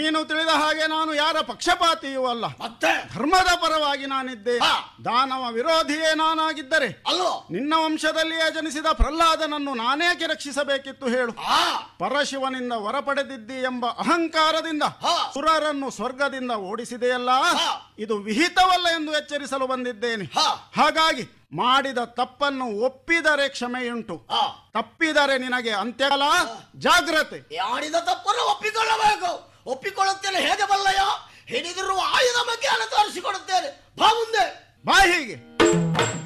ನೀನು ತಿಳಿದ ಹಾಗೆ ನಾನು ಯಾರ ಪಕ್ಷಪಾತಿಯೂ ಅಲ್ಲ ಮತ್ತೆ ಧರ್ಮದ ಪರವಾಗಿ ನಾನಿದ್ದೆ ಹಾ. ದಾನವ ವಿರೋಧಿಯೇ ನಾನಾಗಿದ್ದರೆ ಅಲ್ವೋ ನಿನ್ನ ವಂಶದಲ್ಲಿಯೇ ಜನಿಸಿದ ಪ್ರಹ್ಲಾದನನ್ನು ನಾನೇಕೆ ರಕ್ಷಿಸಬೇಕಿತ್ತು ಹೇಳು ಆ ಪರಶಿವನಿಂದ ವರ ಪಡೆದಿದ್ದಿ ಎಂಬ ಅಹಂಕಾರದಿಂದ ಹಾ. ಸುರರನ್ನು ಸ್ವರ್ಗದಿಂದ ಓಡಿಸಿದೆಯಲ್ಲ ಹಾ. ಇದು ವಿಹಿತವಲ್ಲ ಎಂದು ಎಚ್ಚರಿಸಲು ಬಂದಿದ್ದೇನೆ ಹಾ. ಹಾಗಾಗಿ ಮಾಡಿದ ತಪ್ಪನ್ನು ಒಪ್ಪಿದರೆ ಕ್ಷಮೆಯುಂಟು ಆ ತಪ್ಪಿದರೆ ನಿನಗೆ ಅಂತ್ಯಕಾಲ ಜಾಗ್ರತೆ ಆಡಿದ ತಪ್ಪನ್ನು ಒಪ್ಪಿಕೊಳ್ಳಬೇಕು ಒಪ್ಪಿಕೊಳ್ಳುತ್ತೇನೆ ಹೇಗೆ ಬಲ್ಲಯ್ಯ ಹಿಡಿದಿರುವ ಆಯುಧ ಬಗ್ಗೆ ತೋರಿಸಿಕೊಡುತ್ತೇನೆ ಬಾ ಮುಂದೆ ಬಾ ಹೀಗೆ